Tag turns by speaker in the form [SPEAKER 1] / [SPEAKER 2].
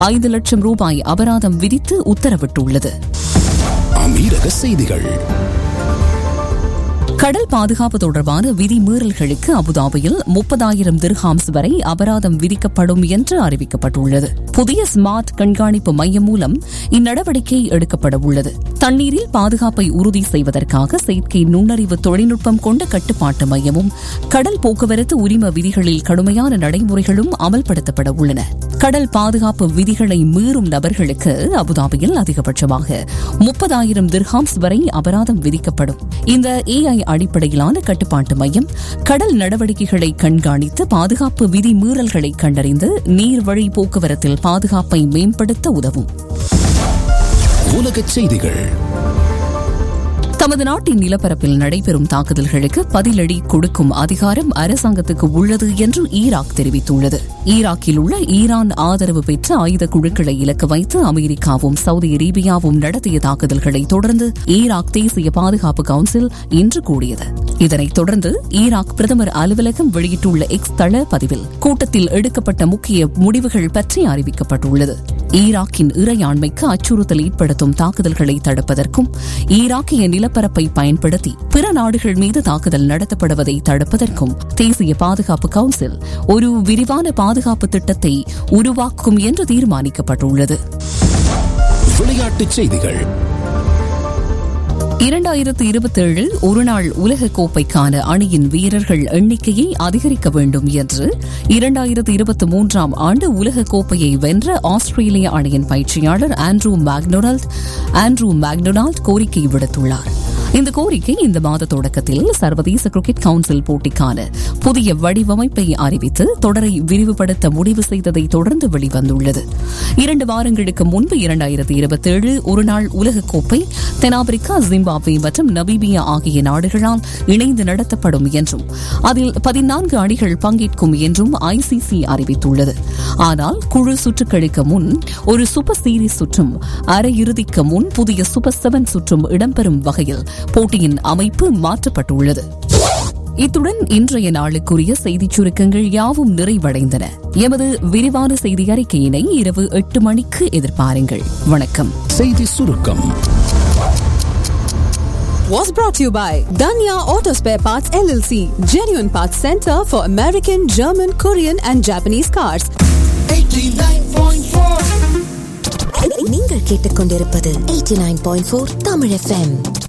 [SPEAKER 1] ஐந்து லட்சம் ரூபாய் அபராதம் விதித்து உத்தரவிட்டுள்ளது
[SPEAKER 2] அமீரக செய்திகள்
[SPEAKER 1] கடல் பாதுகாப்பு தொடர்பான விதிமீறல்களுக்கு அபுதாபியில் முப்பதாயிரம் திர்ஹாம்ஸ் வரை அபராதம் விதிக்கப்படும் என்று அறிவிக்கப்பட்டுள்ளது புதிய ஸ்மார்ட் கண்காணிப்பு மையம் மூலம் இந்நடவடிக்கை எடுக்கப்பட உள்ளது தண்ணீரில் பாதுகாப்பை உறுதி செய்வதற்காக செயற்கை நுண்ணறிவு தொழில்நுட்பம் கொண்ட கட்டுப்பாட்டு மையமும் கடல் போக்குவரத்து உரிம விதிகளில் கடுமையான நடைமுறைகளும் அமல்படுத்தப்பட உள்ளன கடல் பாதுகாப்பு விதிகளை மீறும் நபர்களுக்கு அபுதாபியில் அதிகபட்சமாக முப்பதாயிரம் திர்ஹாம்ஸ் வரை அபராதம் விதிக்கப்படும் இந்த ஏஐ அடிப்படையிலான கட்டுப்பாட்டு மையம் கடல் நடவடிக்கைகளை கண்காணித்து பாதுகாப்பு விதிமீறல்களை கண்டறிந்து நீர்வழி போக்குவரத்தில் பாதுகாப்பை மேம்படுத்த உதவும்
[SPEAKER 2] உலகச் செய்திகள்
[SPEAKER 1] தமது நாட்டின் நிலப்பரப்பில் நடைபெறும் தாக்குதல்களுக்கு பதிலடி கொடுக்கும் அதிகாரம் அரசாங்கத்துக்கு உள்ளது என்று ஈராக் தெரிவித்துள்ளது ஈராக்கில் உள்ள ஈரான் ஆதரவு பெற்ற ஆயுத குழுக்களை இலக்கு வைத்து அமெரிக்காவும் சவுதி அரேபியாவும் நடத்திய தாக்குதல்களை தொடர்ந்து ஈராக் தேசிய பாதுகாப்பு கவுன்சில் இன்று கூடியது இதனைத் தொடர்ந்து ஈராக் பிரதமர் அலுவலகம் வெளியிட்டுள்ள எக்ஸ் தள பதிவில் கூட்டத்தில் எடுக்கப்பட்ட முக்கிய முடிவுகள் பற்றி அறிவிக்கப்பட்டுள்ளது ஈராக்கின் இறையாண்மைக்கு அச்சுறுத்தல் ஏற்படுத்தும் தாக்குதல்களை தடுப்பதற்கும் ஈராக்கிய நிலப்பரப்பை பயன்படுத்தி பிற நாடுகள் மீது தாக்குதல் நடத்தப்படுவதை தடுப்பதற்கும் தேசிய பாதுகாப்பு கவுன்சில் ஒரு விரிவான பாதுகாப்பு திட்டத்தை உருவாக்கும் என்று தீர்மானிக்கப்பட்டுள்ளது
[SPEAKER 2] விளையாட்டுச் செய்திகள்
[SPEAKER 1] இரண்டாயிரத்து இருபத்தேழு ஒருநாள் உலக கோப்பைக்கான அணியின் வீரர்கள் எண்ணிக்கையை அதிகரிக்க வேண்டும் என்று இரண்டாயிரத்து இருபத்தி மூன்றாம் ஆண்டு உலக கோப்பையை வென்ற ஆஸ்திரேலிய அணியின் பயிற்சியாளர் ஆண்ட்ரூ மேக்டொனால்ட் ஆண்ட்ரூ மேக்டொனால்ட் கோரிக்கை விடுத்துள்ளார் இந்த கோரிக்கை இந்த மாத தொடக்கத்தில் சர்வதேச கிரிக்கெட் கவுன்சில் போட்டிக்கான புதிய வடிவமைப்பை அறிவித்து தொடரை விரிவுபடுத்த முடிவு செய்ததை தொடர்ந்து வெளிவந்துள்ளது இரண்டு வாரங்களுக்கு முன்பு இரண்டாயிரத்தி இருபத்தேழு ஒருநாள் உலகக்கோப்பை தென்னாப்பிரிக்கா ஜிம்பாப்வே மற்றும் நபீபியா ஆகிய நாடுகளால் இணைந்து நடத்தப்படும் என்றும் அதில் பதினான்கு அணிகள் பங்கேற்கும் என்றும் ஐசிசி அறிவித்துள்ளது ஆனால் குழு சுற்றுகளுக்கு முன் ஒரு சூப்பர் சீரிஸ் சுற்றும் அரையிறுதிக்கு முன் புதிய சூப்பர் செவன் சுற்றும் இடம்பெறும் வகையில் போட்டியின் அமைப்பு மாற்றப்பட்டுள்ளது இத்துடன் இன்றைய நாளுக்குரிய செய்திச் சுருக்கங்கள் யாவும் நிறைவடைந்தன எமது விரிவான செய்தி அறிக்கையினை இரவு எட்டு மணிக்கு எதிர்பாருங்கள் வணக்கம்
[SPEAKER 2] செய்தி சுருக்கம்
[SPEAKER 3] was brought to you by Danya Auto Spare Parts LLC, genuine parts center for American, German, Korean, and Japanese cars.
[SPEAKER 4] நீங்கள் கேட்டுக்கொண்டிருப்பது 89.4 தமிழ் எஃப்எம்